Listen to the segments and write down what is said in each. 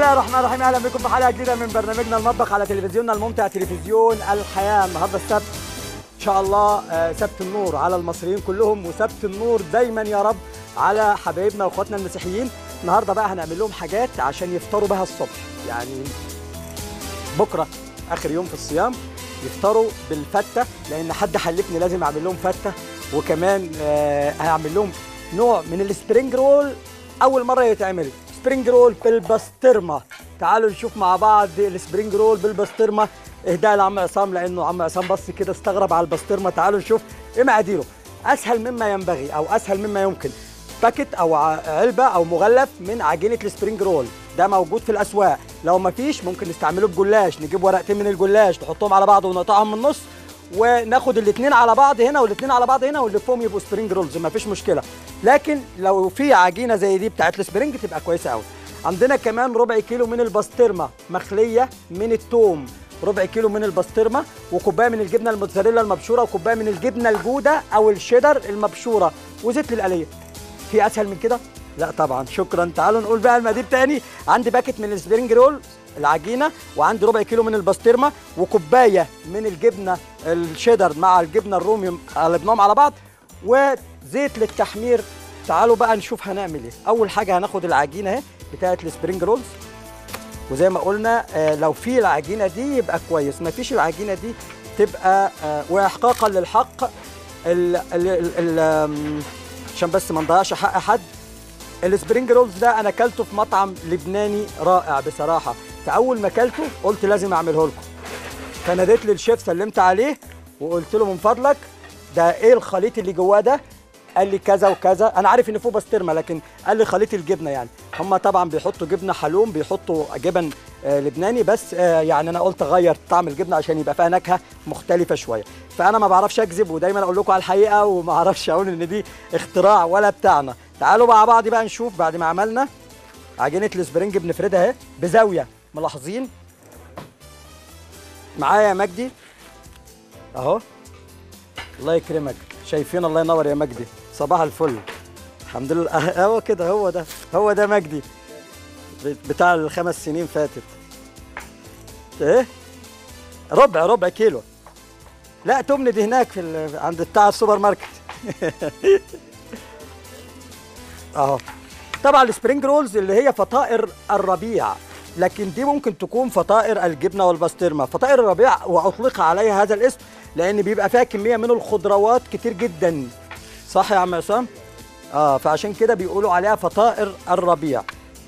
الله الرحمن الرحيم اهلا بكم في حلقه جديده من برنامجنا المطبخ على تلفزيوننا الممتع تلفزيون الحياه النهارده السبت ان شاء الله آه، سبت النور على المصريين كلهم وسبت النور دايما يا رب على حبايبنا واخواتنا المسيحيين النهارده بقى هنعمل لهم حاجات عشان يفطروا بها الصبح يعني بكره اخر يوم في الصيام يفطروا بالفته لان حد حلفني لازم اعمل لهم فته وكمان آه، هعمل لهم نوع من السبرينج رول اول مره يتعمل سبرينج رول بالبسطرمه تعالوا نشوف مع بعض السبرينج رول بالبسطرمه اهداء لعم عصام لانه عم عصام بص كده استغرب على البسطرمه تعالوا نشوف ايه مقاديره اسهل مما ينبغي او اسهل مما يمكن باكت او ع- علبه او مغلف من عجينه السبرينج رول ده موجود في الاسواق لو ما فيش ممكن نستعمله بجلاش نجيب ورقتين من الجلاش نحطهم على بعض ونقطعهم من النص وناخد الاثنين على بعض هنا والاثنين على بعض هنا ونلفهم يبقوا سبرينج رولز ما فيش مشكله لكن لو في عجينه زي دي بتاعت السبرينج تبقى كويسه قوي عندنا كمان ربع كيلو من البسطرمه مخليه من الثوم ربع كيلو من البسطرمه وكوبايه من الجبنه الموتزاريلا المبشوره وكوبايه من الجبنه الجوده او الشيدر المبشوره وزيت للقليه في اسهل من كده لا طبعا شكرا تعالوا نقول بقى المقادير تاني عندي باكت من السبرينج رول العجينه وعندي ربع كيلو من البسطرمه وكوبايه من الجبنه الشيدر مع الجبنه الرومي قلبناهم على بعض وزيت للتحمير تعالوا بقى نشوف هنعمل ايه اول حاجه هناخد العجينه اهي بتاعه السبرينج رولز وزي ما قلنا آه، لو في العجينه دي يبقى كويس ما فيش العجينه دي تبقى آه، واحقاقا للحق ال ال ال ال آم، عشان بس ما نضيعش حق حد السبرينج رولز ده انا اكلته في مطعم لبناني رائع بصراحه فاول ما اكلته قلت لازم اعمله لكم فناديت للشيف سلمت عليه وقلت له من فضلك ده ايه الخليط اللي جواه ده قال لي كذا وكذا انا عارف ان فوق بسطرمه لكن قال لي خليط الجبنه يعني هم طبعا بيحطوا جبنه حلوم بيحطوا جبن آه لبناني بس آه يعني انا قلت اغير طعم الجبنه عشان يبقى فيها نكهه مختلفه شويه فانا ما بعرفش اكذب ودايما اقول لكم على الحقيقه وما اعرفش اقول ان دي اختراع ولا بتاعنا تعالوا مع بعض بقى نشوف بعد ما عملنا عجينه السبرينج بنفردها اهي بزاويه ملاحظين معايا يا مجدي اهو الله يكرمك شايفين الله ينور يا مجدي صباح الفل الحمد لله أه- هو كده هو ده هو ده مجدي بتاع الخمس سنين فاتت ايه ربع ربع كيلو لا تمن دي هناك في ال- عند بتاع السوبر ماركت اهو طبعا السبرينج رولز اللي هي فطائر الربيع لكن دي ممكن تكون فطائر الجبنه والبسطرمه فطائر الربيع واطلق عليها هذا الاسم لان بيبقى فيها كميه من الخضروات كتير جدا صح يا عم عصام اه فعشان كده بيقولوا عليها فطائر الربيع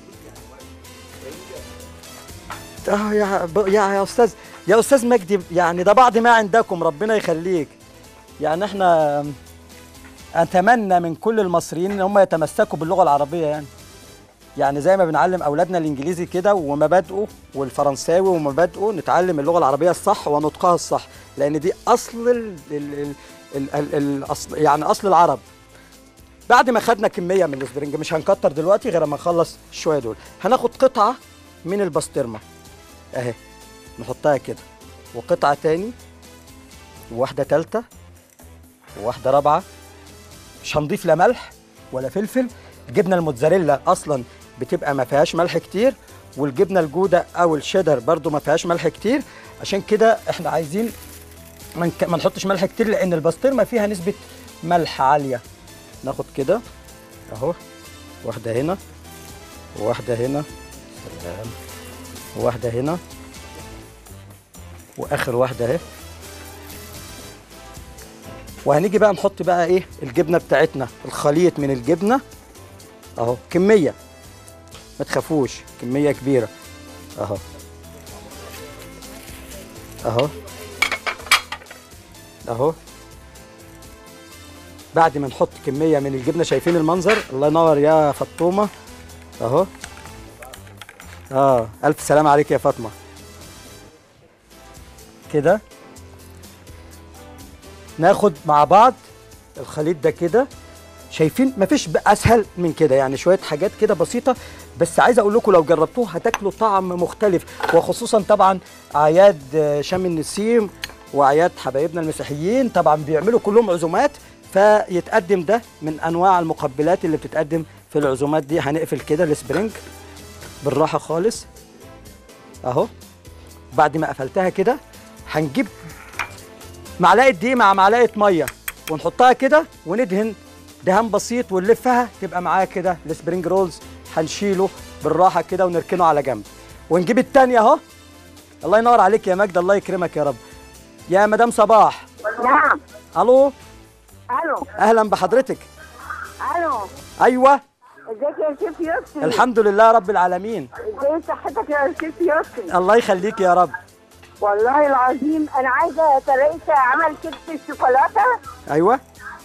اه يا ب- يا يا استاذ يا استاذ مجدي يعني ده بعض ما عندكم ربنا يخليك يعني احنا اتمنى من كل المصريين ان هم يتمسكوا باللغه العربيه يعني يعني زي ما بنعلم اولادنا الانجليزي كده ومبادئه والفرنساوي ومبادئه نتعلم اللغه العربيه الصح ونطقها الصح لان دي اصل ال ال ال ال ال الأصل يعني اصل العرب بعد ما خدنا كميه من السبرينج مش هنكتر دلوقتي غير ما نخلص شويه دول هناخد قطعه من البسطرمه اهي نحطها كده وقطعه تاني وواحده تالته وواحده رابعه مش هنضيف لا ملح ولا فلفل الجبنه الموتزاريلا اصلا بتبقى ما فيهاش ملح كتير والجبنه الجوده او الشيدر برضو ما فيهاش ملح كتير عشان كده احنا عايزين ما نك- ما نحطش ملح كتير لان البسطرمه فيها نسبه ملح عاليه ناخد كده اهو واحده هنا وواحده هنا سلام وواحده هنا واخر واحده اهي وهنيجي بقى نحط بقى ايه الجبنه بتاعتنا الخليط من الجبنه اهو كميه ما تخافوش كميه كبيره اهو اهو اهو بعد ما نحط كميه من الجبنه شايفين المنظر الله ينور يا فطومه اهو اه الف سلام عليك يا فاطمه كده ناخد مع بعض الخليط ده كده شايفين مفيش بقى اسهل من كده يعني شويه حاجات كده بسيطه بس عايز اقول لكم لو جربتوه هتاكلوا طعم مختلف وخصوصا طبعا اعياد آه، شم النسيم واعياد حبايبنا المسيحيين طبعا بيعملوا كلهم عزومات فيتقدم ده من انواع المقبلات اللي بتتقدم في العزومات دي هنقفل كده السبرينج بالراحه خالص اهو بعد ما قفلتها كده هنجيب معلقه دقيق مع معلقه ميه ونحطها كده وندهن دهان بسيط ونلفها تبقى معايا كده السبرينج رولز هنشيله بالراحه كده ونركنه على جنب ونجيب التانية اهو الله ينور عليك يا مجد الله يكرمك يا رب يا مدام صباح نعم الو الو اهلا بحضرتك الو ايوه ازيك يا شيف يوسف الحمد لله رب العالمين ازاي صحتك يا شيف يوسف الله يخليك يا رب والله العظيم انا عايزه طريقه عمل كيكه الشوكولاته ايوه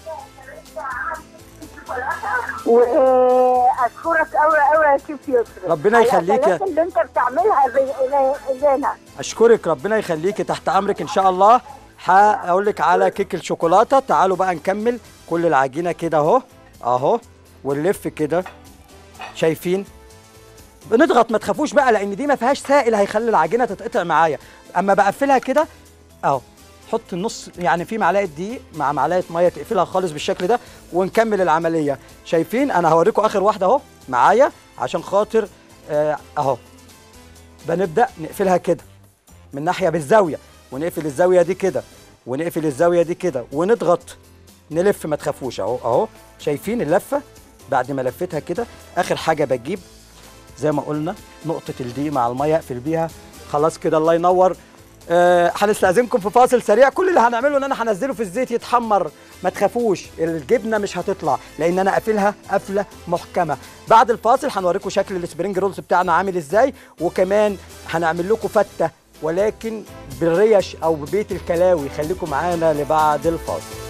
واشكرك قوي قوي يا شيف يوسف ربنا على يخليك يا- الأكلات اللي انت بتعملها ب- لنا اشكرك ربنا يخليكي تحت امرك ان شاء الله هقول لك على كيك الشوكولاته تعالوا بقى نكمل كل العجينه كده اهو اهو ونلف كده شايفين بنضغط ما تخافوش بقى لان دي ما فيهاش سائل هيخلي العجينه تتقطع معايا اما بقفلها كده اهو حط النص يعني في معلقه دقيق مع معلقه ميه تقفلها خالص بالشكل ده ونكمل العمليه شايفين انا هوريكم اخر واحده اهو معايا عشان خاطر آه، اهو بنبدا نقفلها كده من ناحيه بالزاويه ونقفل الزاويه دي كده ونقفل الزاويه دي كده ونضغط نلف ما تخافوش اهو اهو شايفين اللفه بعد ما لفتها كده اخر حاجه بجيب زي ما قلنا نقطه الدقيق مع الميه اقفل بيها خلاص كده الله ينور آه، هنستأذنكم في فاصل سريع كل اللي هنعمله ان انا هنزله في الزيت يتحمر ما تخافوش الجبنه مش هتطلع لان انا قافلها قفله محكمه بعد الفاصل هنوريكم شكل السبرينج رولز بتاعنا عامل ازاي وكمان هنعمل لكم فته ولكن بالريش او ببيت الكلاوي خليكم معانا لبعد الفاصل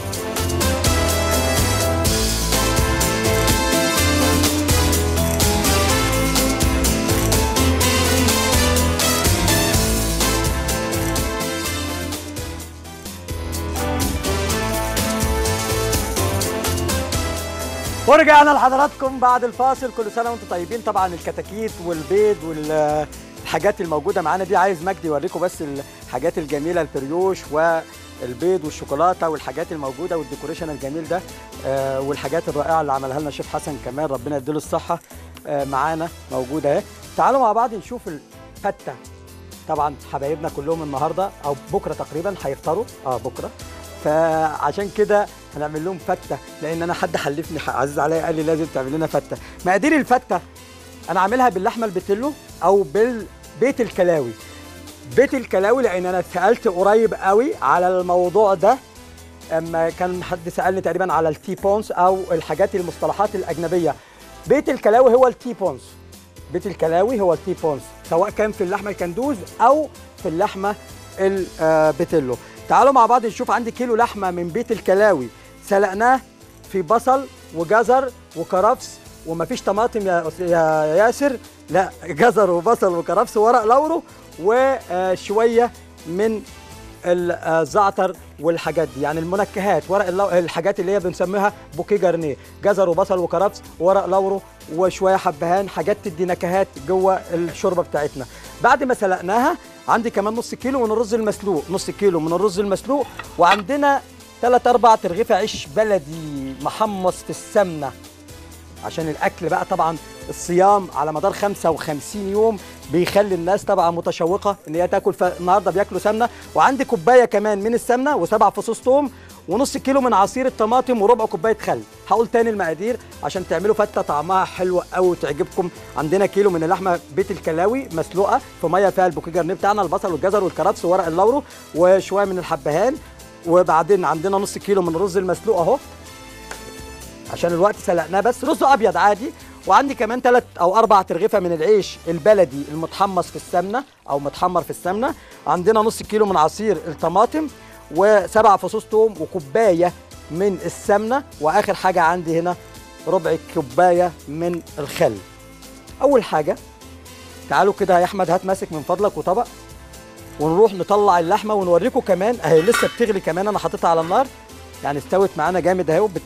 ورجعنا لحضراتكم بعد الفاصل كل سنه وانتم طيبين طبعا الكتاكيت والبيض والحاجات الموجوده معانا دي عايز مجدي يوريكم بس الحاجات الجميله البريوش والبيض والشوكولاته والحاجات الموجوده والديكوريشن الجميل ده آه والحاجات الرائعه اللي عملها لنا شيف حسن كمان ربنا يديله الصحه آه معانا موجوده اهي تعالوا مع بعض نشوف الفته طبعا حبايبنا كلهم النهارده او بكره تقريبا هيفطروا اه بكره فعشان كده هنعمل لهم فته لان انا حد حلفني عزيز عليا قال لي لازم تعمل لنا فته مقادير الفته انا عاملها باللحمه البتلو او بالبيت الكلاوي بيت الكلاوي لان انا سالت قريب قوي على الموضوع ده اما كان حد سالني تقريبا على التي بونس او الحاجات المصطلحات الاجنبيه بيت الكلاوي هو التي بونس بيت الكلاوي هو التي بونس سواء كان في اللحمه الكندوز او في اللحمه البتلو تعالوا مع بعض نشوف عندي كيلو لحمه من بيت الكلاوي سلقناه في بصل وجزر وكرفس ومفيش طماطم يا أس- يا ياسر لا جزر وبصل وكرفس وورق لورو وشويه من الزعتر والحاجات دي يعني المنكهات ورق اللو... الحاجات اللي هي بنسميها بوكيه جارنيه جزر وبصل وكرفس ورق لورو وشويه حبهان حاجات تدي نكهات جوه الشوربه بتاعتنا بعد ما سلقناها عندي كمان نص كيلو من الرز المسلوق نص كيلو من الرز المسلوق وعندنا ثلاث اربع ترغيفه عيش بلدي محمص في السمنه عشان الاكل بقى طبعا الصيام على مدار 55 يوم بيخلي الناس طبعا متشوقه ان هي تاكل فالنهارده بياكلوا سمنه وعندي كوبايه كمان من السمنه وسبع فصوص توم ونص كيلو من عصير الطماطم وربع كوبايه خل هقول تاني المقادير عشان تعملوا فته طعمها حلو قوي وتعجبكم عندنا كيلو من اللحمه بيت الكلاوي مسلوقه في ميه فيها البوكيه جرنيه بتاعنا البصل والجزر والكرفس وورق اللورو وشويه من الحبهان وبعدين عندنا نص كيلو من الرز المسلوق اهو عشان الوقت سلقناه بس رز ابيض عادي وعندي كمان ثلاث او اربع ترغيفه من العيش البلدي المتحمص في السمنه او متحمر في السمنه عندنا نص كيلو من عصير الطماطم وسبع فصوص توم وكوبايه من السمنه واخر حاجه عندي هنا ربع كوبايه من الخل اول حاجه تعالوا كده يا احمد هات ماسك من فضلك وطبق ونروح نطلع اللحمه ونوريكم كمان اهي لسه بتغلي كمان انا حاططها على النار يعني استوت معانا جامد اهي وبت...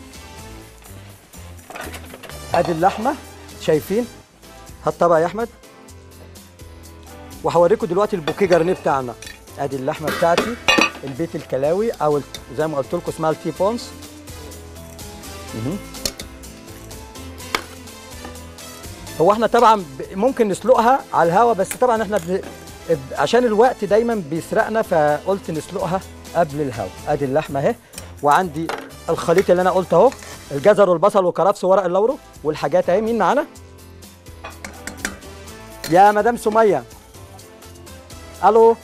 ادي اللحمه شايفين هات طبق يا احمد وهوريكم دلوقتي البوكيه جرنيه بتاعنا ادي اللحمه بتاعتي البيت الكلاوي او ال- زي ما قلت لكم اسمها التي بونس مهم. هو احنا طبعا ب- ممكن نسلقها على الهوا بس طبعا احنا ب... ب- عشان الوقت دايما بيسرقنا فقلت نسلقها قبل الهوا ادي اللحمه اهي وعندي الخليط اللي انا قلت اهو الجزر والبصل وكرفس وورق اللورو والحاجات اهي مين معانا يا مدام سميه الو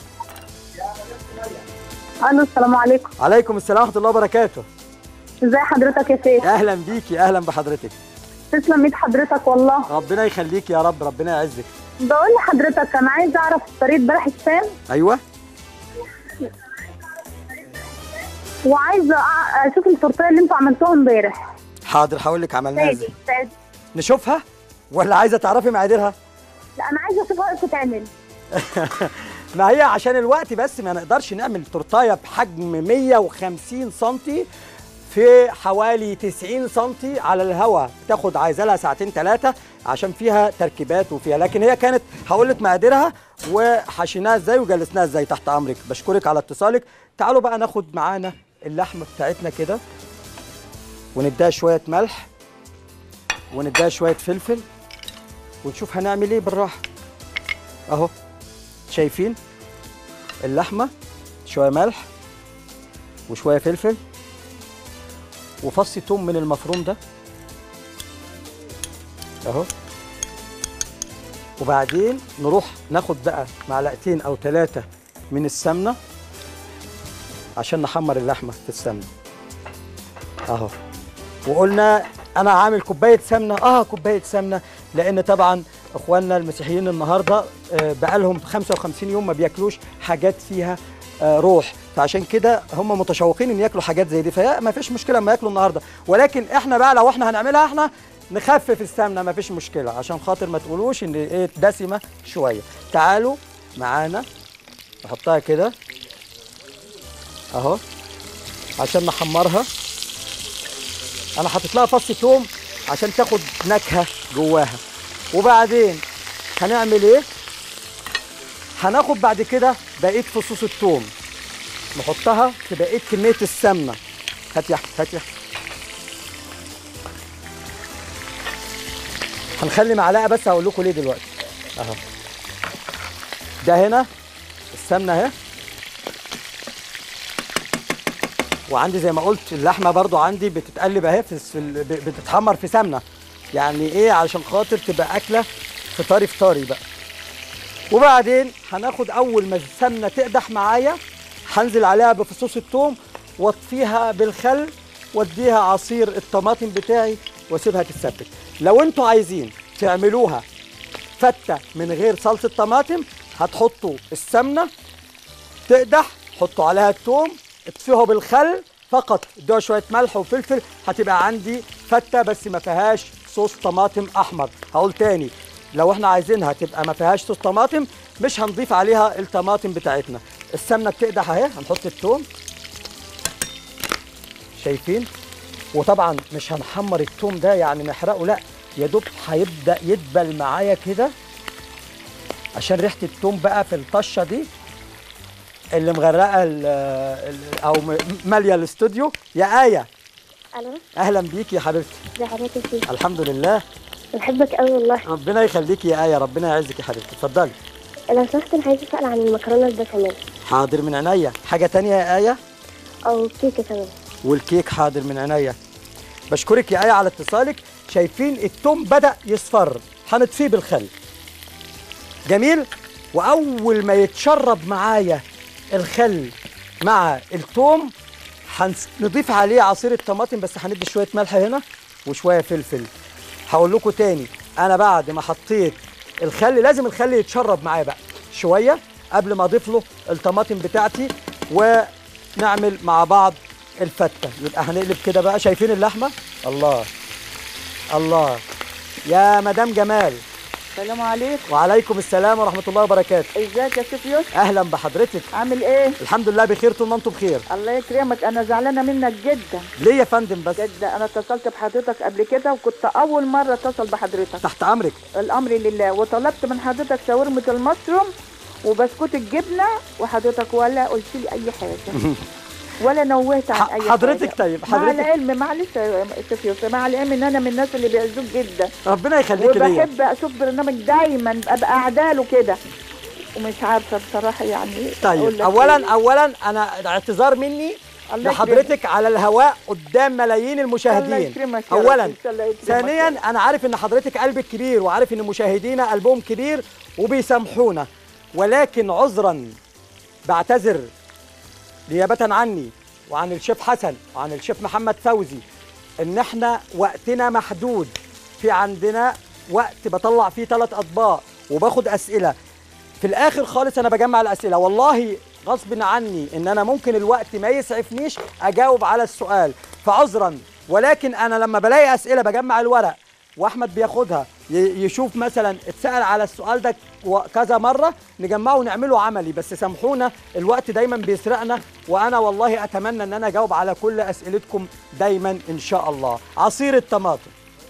الو السلام عليكم عليكم السلام ورحمه الله وبركاته ازي حضرتك يا سيف اهلا بيكي اهلا بحضرتك تسلم ايد حضرتك والله ربنا يخليك يا رب ربنا يعزك بقول لحضرتك انا عايزه اعرف طريقه بلح الشام ايوه وعايزه أع- اشوف التورتيه اللي انتوا عملتوها امبارح حاضر هقول لك عملناها سادي ازاي سادي نشوفها ولا عايزه تعرفي مقاديرها لا انا عايزه اشوفها كيف بتتعمل ما هي عشان الوقت بس ما نقدرش نعمل تورتايه بحجم 150 سم في حوالي 90 سم على الهواء تاخد عايزه لها ساعتين ثلاثه عشان فيها تركيبات وفيها لكن هي كانت هقول لك مقاديرها وحشيناها ازاي وجلسناها ازاي تحت امرك بشكرك على اتصالك تعالوا بقى ناخد معانا اللحمه بتاعتنا كده ونديها شويه ملح ونديها شويه فلفل ونشوف هنعمل ايه بالراحه اهو شايفين اللحمه شويه ملح وشويه فلفل وفص توم من المفروم ده اهو وبعدين نروح ناخد بقى معلقتين او ثلاثه من السمنه عشان نحمر اللحمه في السمنه اهو وقلنا انا عامل كوبايه سمنه اه كوبايه سمنه لان طبعا اخواننا المسيحيين النهارده آه، بقالهم 55 يوم ما بياكلوش حاجات فيها آه، روح فعشان كده هم متشوقين ان ياكلوا حاجات زي دي فهي ما فيش مشكله ما ياكلوا النهارده ولكن احنا بقى لو احنا هنعملها احنا نخفف السمنه ما فيش مشكله عشان خاطر ما تقولوش ان ايه دسمه شويه تعالوا معانا نحطها كده اهو عشان نحمرها انا حاطط لها فص توم عشان تاخد نكهه جواها وبعدين هنعمل ايه هناخد بعد كده بقيه فصوص التوم نحطها في بقيه كميه السمنه هات يا احمد هات يا احمد هنخلي معلقه بس هقول لكم ليه دلوقتي اهو ده هنا السمنه اهي وعندي زي ما قلت اللحمه برضو عندي بتتقلب اهي في في ال- ب- بتتحمر في سمنه يعني ايه علشان خاطر تبقى اكله فطاري فطاري بقى وبعدين هناخد اول ما السمنه تقدح معايا هنزل عليها بفصوص الثوم واطفيها بالخل واديها عصير الطماطم بتاعي واسيبها تتسبك لو انتوا عايزين تعملوها فته من غير صلصه طماطم هتحطوا السمنه تقدح حطوا عليها الثوم اطفيها بالخل فقط ادوها شويه ملح وفلفل هتبقى عندي فته بس ما فيهاش صوص طماطم احمر هقول تاني لو احنا عايزينها تبقى ما فيهاش صوص طماطم مش هنضيف عليها الطماطم بتاعتنا السمنه بتقدح اهي هنحط الثوم شايفين وطبعا مش هنحمر الثوم ده يعني نحرقه لا يا دوب هيبدا يدبل معايا كده عشان ريحه الثوم بقى في الطشه دي اللي مغرقه ال- ال- او م- ماليه الاستوديو يا ايه الو اهلا بيكي يا حبيبتي ازي حضرتك يا سيدي الحمد لله بحبك قوي والله ربنا يخليكي يا ايه ربنا يعزك يا حبيبتي اتفضلي لو سمحت انا عايزه اسال عن المكرونه البشاميل حاضر من عينيا حاجه تانية يا ايه او كيكه كمان والكيك حاضر من عينيا بشكرك يا ايه على اتصالك شايفين التوم بدا يصفر هنطفيه بالخل جميل واول ما يتشرب معايا الخل مع التوم هنضيف عليه عصير الطماطم بس هندي شويه ملح هنا وشويه فلفل هقول لكم تاني انا بعد ما حطيت الخل لازم الخل يتشرب معايا بقى شويه قبل ما اضيف له الطماطم بتاعتي ونعمل مع بعض الفته يبقى هنقلب كده بقى شايفين اللحمه الله الله يا مدام جمال السلام عليكم وعليكم السلام ورحمه الله وبركاته ازيك يا سيف يوسف اهلا بحضرتك عامل ايه الحمد لله بخير طول ما انتم بخير الله يكرمك انا زعلانه منك جدا ليه يا فندم بس جدا انا اتصلت بحضرتك قبل كده وكنت اول مره اتصل بحضرتك تحت امرك الامر لله وطلبت من حضرتك شاورمه المشروم وبسكوت الجبنه وحضرتك ولا قلت لي اي حاجه ولا نوهت عن ح- اي حضرتك حاجة. طيب، مع حضرتك- العلم معلش يا شيخ يوسف مع العلم ان انا من الناس اللي بيعزوك جدا ربنا يخليك ليا وبحب اشوف برنامج دايما ابقى قاعده له كده ومش عارفه بصراحه يعني أقول طيب لك اولا إيه. اولا انا اعتذار مني الله لحضرتك على الهواء قدام ملايين الله المشاهدين يكرمك يا رب، اولا إن شاء الله يكرمك يا ثانيا رب. انا عارف ان حضرتك قلبك كبير وعارف ان مشاهدينا قلبهم كبير وبيسامحونا ولكن عذرا بعتذر نيابه عني وعن الشيف حسن وعن الشيف محمد فوزي ان احنا وقتنا محدود في عندنا وقت بطلع فيه ثلاث اطباق وباخد اسئله في الاخر خالص انا بجمع الاسئله والله غصب عني ان انا ممكن الوقت ما يسعفنيش اجاوب على السؤال فعذرا ولكن انا لما بلاقي اسئله بجمع الورق واحمد بياخدها ي- يشوف مثلا اتسال على السؤال ده و- كذا مره نجمعه ونعمله عملي بس سامحونا الوقت دايما بيسرقنا وانا والله اتمنى ان انا اجاوب على كل اسئلتكم دايما ان شاء الله عصير الطماطم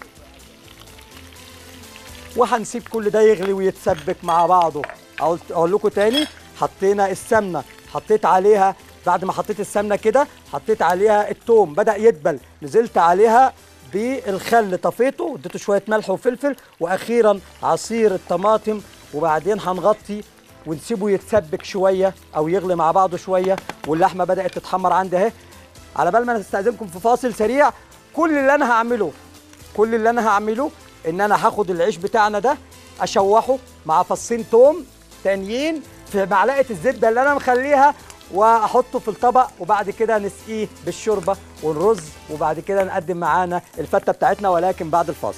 وهنسيب كل ده يغلي ويتسبك مع بعضه اقول اقول لكم تاني حطينا السمنه حطيت عليها بعد ما حطيت السمنه كده حطيت عليها التوم بدا يدبل نزلت عليها بالخل طفيته اديته شويه ملح وفلفل واخيرا عصير الطماطم وبعدين هنغطي ونسيبه يتسبك شويه او يغلي مع بعضه شويه واللحمه بدات تتحمر عندي اهي على بال ما نستاذنكم في فاصل سريع كل اللي انا هعمله كل اللي انا هعمله ان انا هاخد العيش بتاعنا ده اشوحه مع فصين توم تانيين في معلقه الزبده اللي انا مخليها واحطه في الطبق وبعد كده نسقيه بالشوربه والرز وبعد كده نقدم معانا الفته بتاعتنا ولكن بعد الفاصل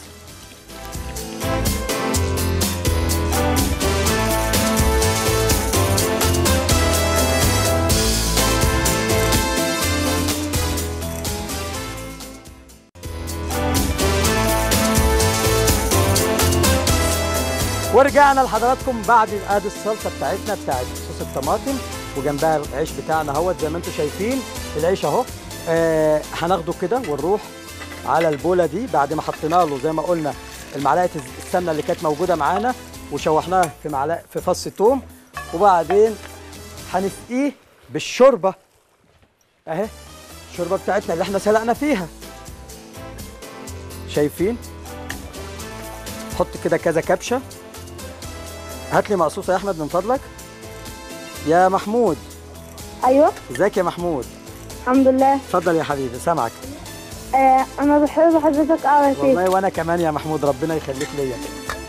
ورجعنا لحضراتكم بعد ادي الصلصه بتاعتنا بتاعت صوص الطماطم وجنبها العيش بتاعنا اهوت زي ما انتم شايفين العيش اهو آه هناخده كده ونروح على البوله دي بعد ما حطينا له زي ما قلنا المعلقه السمنه اللي كانت موجوده معانا وشوحناها في معلقه في فص توم وبعدين هنسقيه بالشوربه اهي الشوربه بتاعتنا اللي احنا سلقنا فيها شايفين حط كده كذا كبشه هات لي مقصوصه يا احمد من فضلك يا محمود ايوه ازيك يا محمود الحمد لله اتفضل يا حبيبي سامعك آه انا بحب حضرتك قوي يا سيدي والله وانا كمان يا محمود ربنا يخليك ليا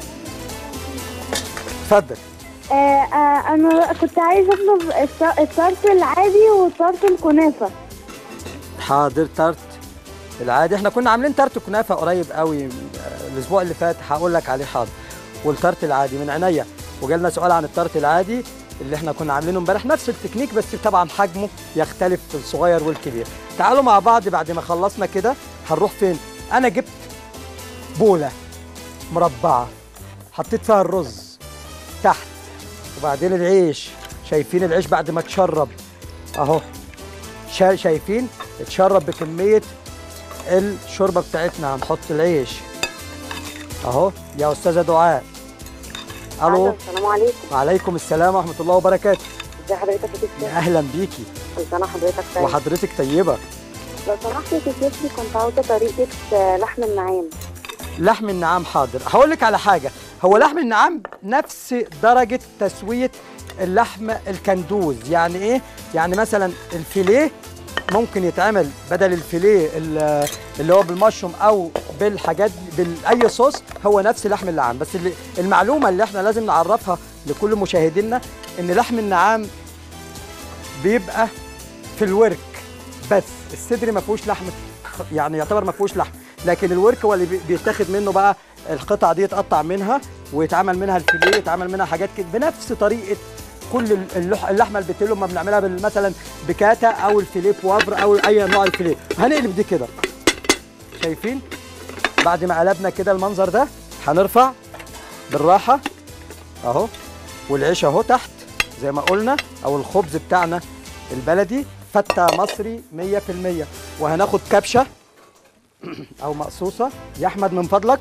اتفضل آه آه انا كنت عايزه اطلب الط- الطرف العادي والطرف الكنافه حاضر تارت العادي احنا كنا عاملين تارت كنافه قريب قوي آه، الاسبوع اللي فات هقول لك عليه حاضر والتارت العادي من عينيا وجالنا سؤال عن التارت العادي اللي احنا كنا عاملينه امبارح نفس التكنيك بس طبعا حجمه يختلف في الصغير والكبير تعالوا مع بعض بعد ما خلصنا كده هنروح فين انا جبت بوله مربعه حطيت فيها الرز تحت وبعدين العيش شايفين العيش بعد ما اتشرب اهو شا- شايفين اتشرب بكميه الشوربه بتاعتنا هنحط العيش اهو يا استاذه دعاء الو السلام عليكم وعليكم السلام ورحمه الله وبركاته ازي حضرتك يا يا دكتور اهلا بيكي كل سنه حضرتك طيب وحضرتك طيبه لو سمحت يا سيدي كنت عاوزه طريقه آه، لحم النعام لحم النعام حاضر هقول لك على حاجه هو لحم النعام نفس درجه تسويه اللحم الكندوز يعني ايه يعني مثلا الفيليه ممكن يتعمل بدل الفيليه ال- اللي هو بالمشروم او بالحاجات باي صوص هو نفس لحم النعام بس اللي المعلومه اللي احنا لازم نعرفها لكل مشاهدينا ان لحم النعام بيبقى في الورك بس الصدر ما فيهوش لحم يعني يعتبر ما فيهوش لحم لكن الورك هو اللي بي- بيتاخد منه بقى القطع دي يتقطع منها ويتعمل منها الفيليه يتعمل منها حاجات كده بنفس طريقه كل اللح- اللحمه البتلو ما بنعملها بال- مثلا بكاتا او الفيليه بوافر او اي نوع الفيليه هنقلب دي كده شايفين بعد ما قلبنا كده المنظر ده هنرفع بالراحه اهو والعيش اهو تحت زي ما قلنا او الخبز بتاعنا البلدي فته مصري 100% وهناخد كبشه او مقصوصه يا احمد من فضلك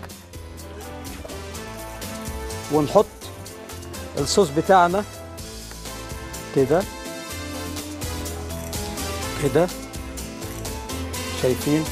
ونحط الصوص بتاعنا كده كده شايفين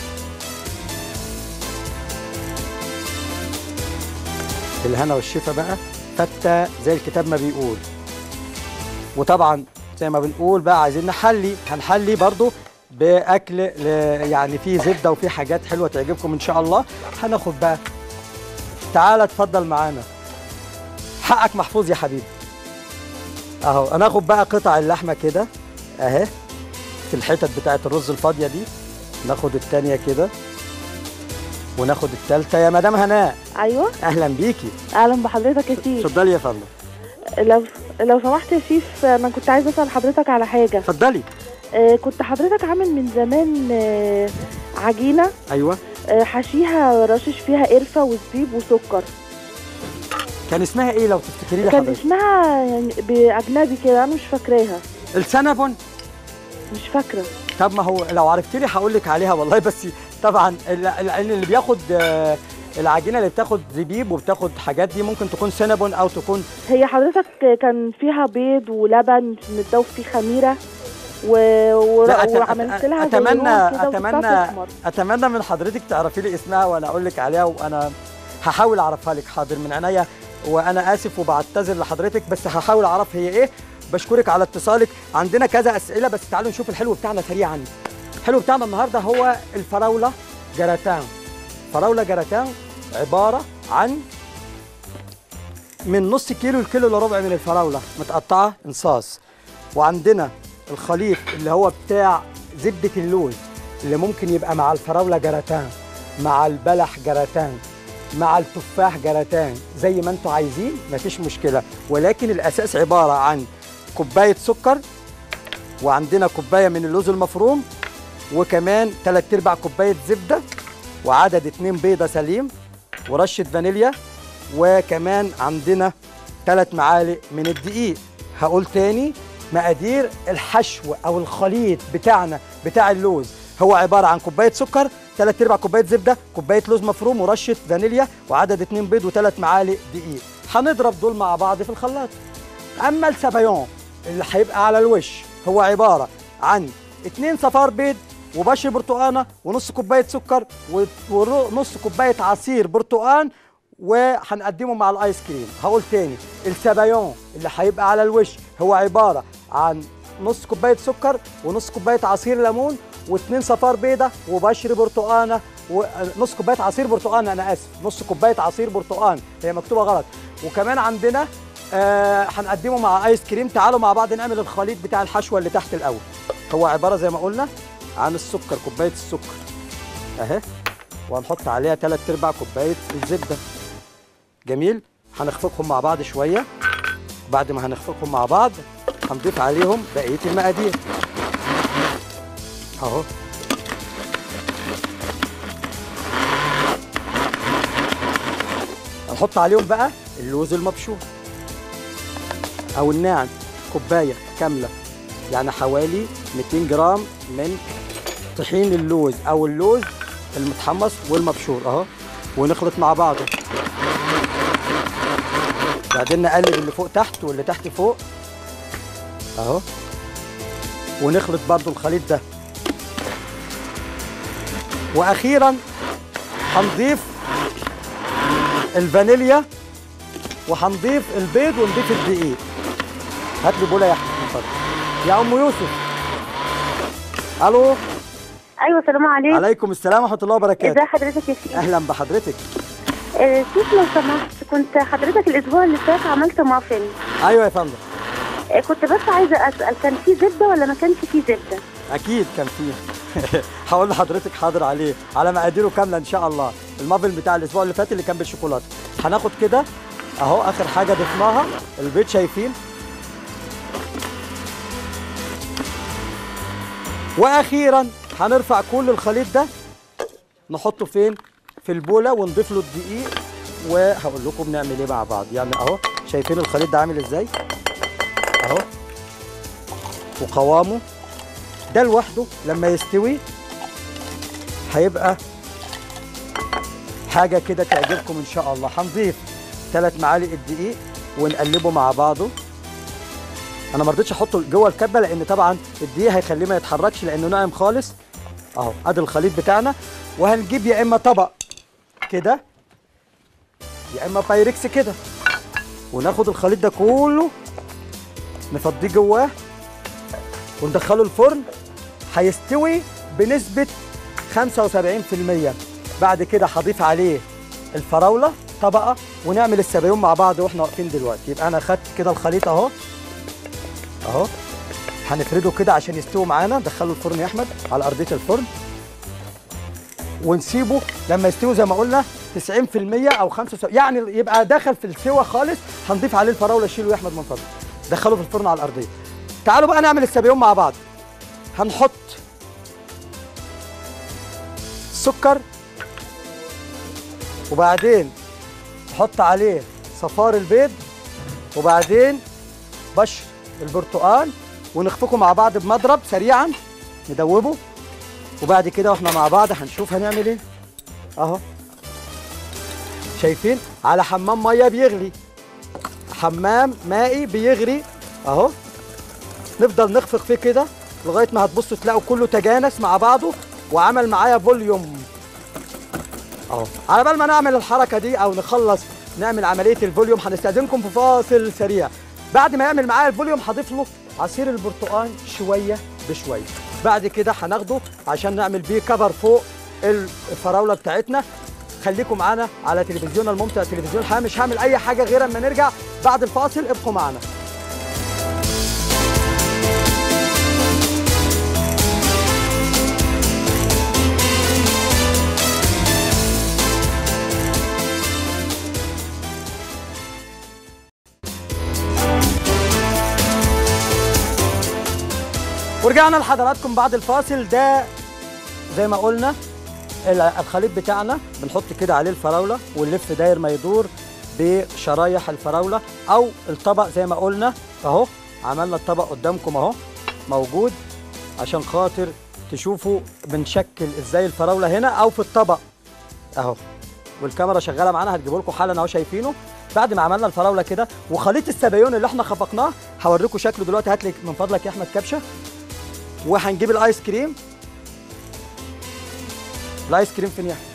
الهنا والشفا بقى فتة زي الكتاب ما بيقول وطبعا زي ما بنقول بقى عايزين نحلي هنحلي برضو باكل ل- يعني فيه زبده وفيه حاجات حلوه تعجبكم ان شاء الله هناخد بقى تعالى اتفضل معانا حقك محفوظ يا حبيبي اهو هناخد بقى قطع اللحمه كده اهي في الحتت بتاعت الرز الفاضيه دي ناخد التانية كده وناخد التالتة يا مدام هناء ايوه اهلا بيكي اهلا بحضرتك يا شيف اتفضلي يا فندم لو لو سمحت يا شيف انا كنت عايزه اسال حضرتك على حاجه اتفضلي آه، كنت حضرتك عامل من زمان آه، عجينه ايوه آه، حشيها رشش فيها قرفه وزبيب وسكر كان اسمها ايه لو تفتكري لي كان حضرتك اسمها يعني باجنبي كده انا مش فاكراها السنبون مش فاكره طب ما هو لو عرفت لي هقول لك عليها والله بس طبعا ال- ال- اللي بياخد آه، العجينه اللي بتاخد زبيب وبتاخد حاجات دي ممكن تكون سينابون او تكون هي حضرتك كان فيها بيض ولبن متدوب فيه خميره و... و... لا، أت- وعملت لها زي اتمنى لون كده وسبتها اتمنى تحمر. اتمنى من حضرتك تعرفي لي اسمها وانا اقول لك عليها وانا هحاول اعرفها لك حاضر من عينيا وانا اسف وبعتذر لحضرتك بس هحاول اعرف هي ايه بشكرك على اتصالك عندنا كذا اسئله بس تعالوا نشوف الحلو بتاعنا سريعا الحلو بتاعنا النهارده هو الفراوله جراتان فراوله جراتان عباره عن من نص كيلو لكيلو الا ربع من الفراوله متقطعه انصاص وعندنا الخليط اللي هو بتاع زبده اللوز اللي ممكن يبقى مع الفراوله جراتان مع البلح جراتان مع التفاح جراتان زي ما انتوا عايزين مفيش مشكله ولكن الاساس عباره عن كوبايه سكر وعندنا كوبايه من اللوز المفروم وكمان 3 ارباع كوبايه زبده وعدد اتنين بيضه سليم ورشه فانيليا وكمان عندنا ثلاث معالق من الدقيق هقول تاني مقادير الحشو او الخليط بتاعنا بتاع اللوز هو عباره عن كوبايه سكر ثلاث ارباع كوبايه زبده كوبايه لوز مفروم ورشه فانيليا وعدد اتنين بيض وثلاث معالق دقيق هنضرب دول مع بعض في الخلاط اما السبايون اللي هيبقى على الوش هو عباره عن اتنين صفار بيض وبشر برتقانه ونص كوبايه سكر و- ونص كوبايه عصير برتقان وهنقدمه مع الايس كريم هقول تاني السبايون اللي هيبقى على الوش هو عباره عن نص كوبايه سكر ونص كوبايه عصير ليمون واتنين صفار بيضه وبشر برتقانه ونص كوبايه عصير برتقان انا اسف نص كوبايه عصير برتقان هي مكتوبه غلط وكمان عندنا آه هنقدمه مع ايس كريم تعالوا مع بعض نعمل الخليط بتاع الحشوه اللي تحت الاول هو عباره زي ما قلنا عن السكر كوبايه السكر اهي وهنحط عليها 3 ارباع كوبايه الزبده جميل هنخفقهم مع بعض شويه بعد ما هنخفقهم مع بعض هنضيف عليهم بقيه المقادير اهو هنحط عليهم بقى اللوز المبشور او الناعم كوبايه كامله يعني حوالي 200 جرام من طحين اللوز او اللوز المتحمص والمبشور اهو ونخلط مع بعض بعدين نقلب اللي فوق تحت واللي تحت فوق اهو ونخلط برضو الخليط ده واخيرا هنضيف الفانيليا وهنضيف البيض ونضيف الدقيق هات لي بوله يا احمد من فضلك يا ام يوسف الو ايوه السلام عليكم عليكم السلام ورحمه الله وبركاته ازي حضرتك يا شيخ اهلا بحضرتك آه، شوف لو سمحت كنت حضرتك الاسبوع اللي فات عملت مافن ايوه يا فندم آه، كنت بس عايزه اسال كان في زبده ولا ما كانش في زبده اكيد كان فيه هقول لحضرتك حاضر عليه على مقاديره كامله ان شاء الله المافل بتاع الاسبوع اللي فات اللي كان بالشوكولاته هناخد كده اهو اخر حاجه ضفناها البيض شايفين واخيرا هنرفع كل الخليط ده نحطه فين في البوله ونضيف له الدقيق وهقول لكم نعمل ايه مع بعض يعني اهو شايفين الخليط ده عامل ازاي اهو وقوامه ده لوحده لما يستوي هيبقى حاجه كده تعجبكم ان شاء الله هنضيف ثلاث معالق الدقيق ونقلبه مع بعضه انا ما رضيتش احطه جوه الكبه لان طبعا الدقيق هيخليه ما يتحركش لانه ناعم خالص اهو ادي الخليط بتاعنا وهنجيب يا اما طبق كده يا اما بايركس كده وناخد الخليط ده كله نفضيه جواه وندخله الفرن هيستوي بنسبة 75% بعد كده هضيف عليه الفراولة طبقة ونعمل السبايون مع بعض واحنا واقفين دلوقتي يبقى انا خدت كده الخليط اهو اهو هنفرده كده عشان يستوي معانا ندخله الفرن يا احمد على ارضية الفرن ونسيبه لما يستوي زي ما قلنا 90% او 75 يعني يبقى دخل في السوا خالص هنضيف عليه الفراوله شيله يا احمد من فضلك دخله في الفرن على الارضيه تعالوا بقى نعمل السبيون مع بعض هنحط سكر وبعدين نحط عليه صفار البيض وبعدين بشر البرتقال ونخفقه مع بعض بمضرب سريعا ندوبه وبعد كده واحنا مع بعض هنشوف هنعمل ايه اهو شايفين على حمام ميه بيغلي حمام مائي بيغلي اهو نفضل نخفق فيه كده لغايه ما هتبصوا تلاقوا كله تجانس مع بعضه وعمل معايا فوليوم اهو على بال ما نعمل الحركه دي او نخلص نعمل عمليه الفوليوم هنستاذنكم في فاصل سريع بعد ما يعمل معايا الفوليوم هضيف له عصير البرتقال شويه بشويه بعد كده هناخده عشان نعمل بيه كفر فوق الفراوله بتاعتنا خليكم معانا على تلفزيون الممتع تلفزيون الحياه مش هعمل اي حاجه غير اما نرجع بعد الفاصل ابقوا معانا ورجعنا لحضراتكم بعد الفاصل ده زي ما قلنا ال- الخليط بتاعنا بنحط كده عليه الفراوله ونلف داير ما يدور بشرايح الفراوله او الطبق زي ما قلنا اهو عملنا الطبق قدامكم اهو موجود عشان خاطر تشوفوا بنشكل ازاي الفراوله هنا او في الطبق اهو والكاميرا شغاله معانا هتجيبوا لكم حالا اهو شايفينه بعد ما عملنا الفراوله كده وخليط السبايون اللي احنا خفقناه هوريكم شكله دلوقتي هات لي من فضلك يا احمد كبشه وهنجيب الايس كريم الايس كريم فين يا احمد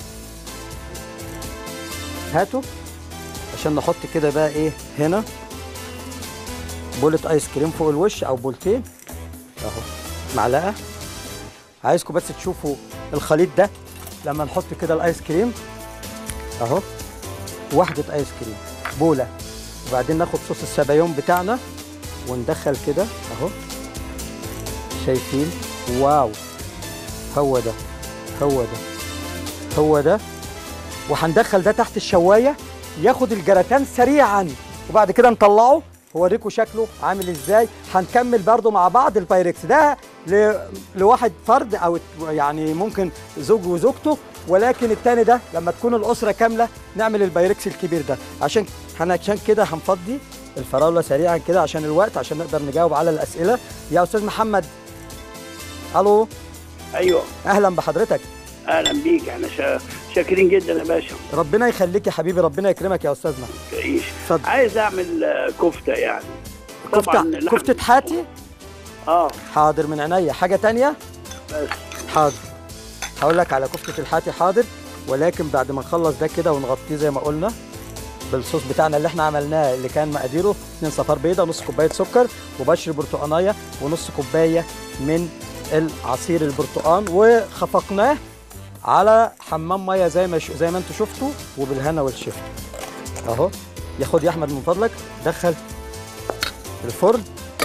هاتوا عشان نحط كده بقى ايه هنا بولة ايس كريم فوق الوش او بولتين اهو معلقه عايزكم بس تشوفوا الخليط ده لما نحط كده الايس كريم اهو واحدة ايس كريم بولة وبعدين ناخد صوص السبايون بتاعنا وندخل كده اهو شايفين واو هو ده هو ده هو ده وهندخل ده تحت الشوايه ياخد الجراتان سريعا وبعد كده نطلعه هوريكم شكله عامل ازاي هنكمل برضو مع بعض البايركس ده ل... لواحد فرد او يعني ممكن زوج وزوجته ولكن التاني ده لما تكون الاسره كامله نعمل البايركس الكبير ده عشان عشان كده هنفضي الفراوله سريعا كده عشان الوقت عشان نقدر نجاوب على الاسئله يا استاذ محمد الو ايوه اهلا بحضرتك اهلا بيك احنا شا... شاكرين جدا يا باشا ربنا يخليك يا حبيبي ربنا يكرمك يا استاذنا تعيش اتفضل. عايز اعمل آه، كفته يعني طبعاً كفته لحم كفته حاتي اه حاضر من عينيا حاجه تانية بس حاضر هقول لك على كفته الحاتي حاضر ولكن بعد ما نخلص ده كده ونغطيه زي ما قلنا بالصوص بتاعنا اللي احنا عملناه اللي كان مقاديره 2 صفار بيضه نص كوبايه سكر وبشر برتقانيه ونص كوبايه من العصير البرتقان وخفقناه على حمام ميه زي ما ش... زي ما انتم شفتوا وبالهنا والشفا اهو ياخد يا احمد من فضلك دخل الفرن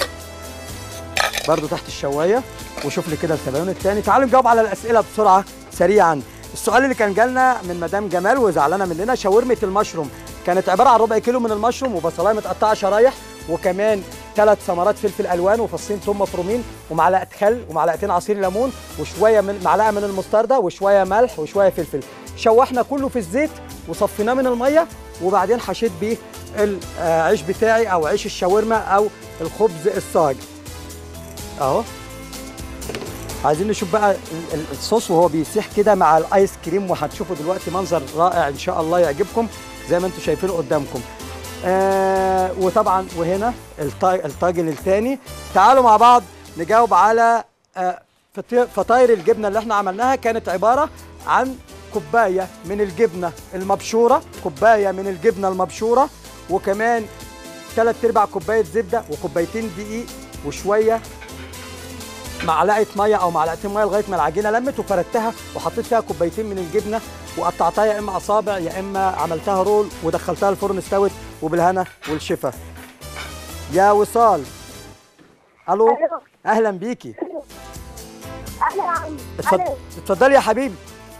برضو تحت الشوايه وشوف لي كده السبايون التاني تعالوا نجاوب على الاسئله بسرعه سريعا السؤال اللي كان جالنا من مدام جمال وزعلانه مننا شاورمه المشروم كانت عباره عن ربع كيلو من المشروم وبصلايه متقطعه شرايح وكمان ثلاث ثمرات فلفل الوان وفصين ثوم مفرومين ومعلقه خل ومعلقتين عصير ليمون وشويه من معلقه من المستردة وشويه ملح وشويه فلفل شوحنا كله في الزيت وصفيناه من الميه وبعدين حشيت بيه العيش بتاعي او عيش الشاورما او الخبز الصاج اهو عايزين نشوف بقى ال- ال- الصوص وهو بيسيح كده مع الايس كريم وهتشوفوا دلوقتي منظر رائع ان شاء الله يعجبكم زي ما انتم شايفينه قدامكم آه وطبعا وهنا الطا- الطاجن الثاني تعالوا مع بعض نجاوب على آه فطي- فطاير الجبنه اللي احنا عملناها كانت عباره عن كوبايه من الجبنه المبشوره كوبايه من الجبنه المبشوره وكمان ثلاث ارباع كوبايه زبده وكوبايتين دقيق وشويه معلقه ميه او معلقتين ميه لغايه ما العجينه لمت وفردتها وحطيت فيها كوبايتين من الجبنه وقطعتها يا اما اصابع يا اما عملتها رول ودخلتها الفرن استوت وبالهنا والشفا يا وصال الو ألو. اهلا بيكي انا عم اتفض- أنا اتفضلي يا حبيبي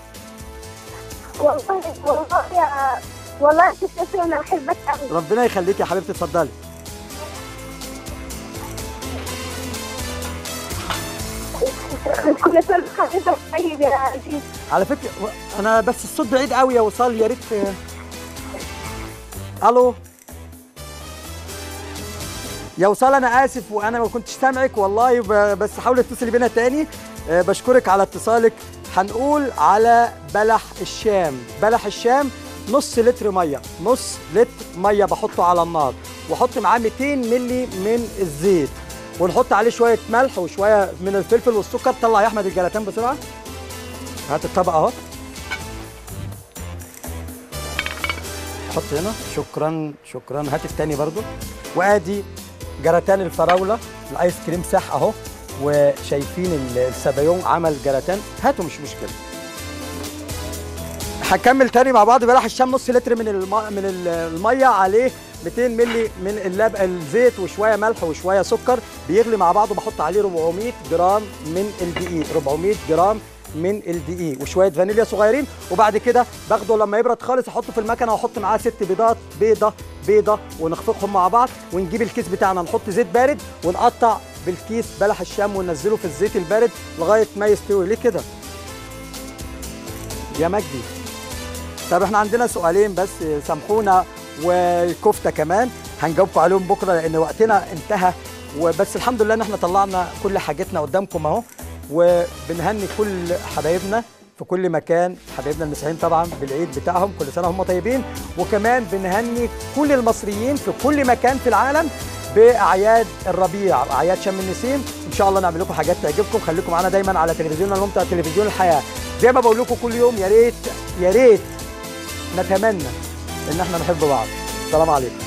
والله والله يا والله انت شايفه انا بحبك قوي ربنا يخليكي يا حبيبتي اتفضلي كل سنه وحضرتك طيب يا عزيز على فكره انا بس الصوت بعيد قوي يا وصال يا ريت الو يا وصال انا اسف وانا ما كنتش سامعك والله ب- بس حاولي تتصلي بينا تاني آه، بشكرك على اتصالك هنقول على بلح الشام بلح الشام نص لتر ميه نص لتر ميه بحطه على النار واحط معاه 200 ملي من الزيت ونحط عليه شويه ملح وشويه من الفلفل والسكر طلع يا احمد الجلاتان بسرعه هات الطبق اهو حط هنا شكرا شكرا هات التاني برضو وادي جراتان الفراوله الايس كريم ساح اهو وشايفين ال- السبايون عمل جراتان هاتوا مش مشكله هنكمل تاني مع بعض بلح الشام نص لتر من الم... من ال- الميه عليه 200 ملي من اللب... الزيت وشويه ملح وشويه سكر بيغلي مع بعض وبحط عليه 400 جرام من الدقيق 400 جرام من الدقيق وشويه فانيليا صغيرين وبعد كده باخده لما يبرد خالص احطه في المكنه واحط معاه ست بيضات بيضه بيضه ونخفقهم مع بعض ونجيب الكيس بتاعنا نحط زيت بارد ونقطع بالكيس بلح الشام وننزله في الزيت البارد لغايه ما يستوي ليه كده يا مجدي طب احنا عندنا سؤالين بس سامحونا والكفته كمان هنجاوبكم عليهم بكره لان وقتنا انتهى وبس الحمد لله ان احنا طلعنا كل حاجتنا قدامكم اهو وبنهني كل حبايبنا في كل مكان حبايبنا المسيحيين طبعا بالعيد بتاعهم كل سنه هم طيبين وكمان بنهني كل المصريين في كل مكان في العالم باعياد الربيع اعياد شم النسيم ان شاء الله نعمل لكم حاجات تعجبكم خليكم معانا دايما على تلفزيوننا الممتع تلفزيون الحياه زي ما بقول لكم كل يوم يا ريت يا ريت نتمنى ان احنا نحب بعض السلام عليكم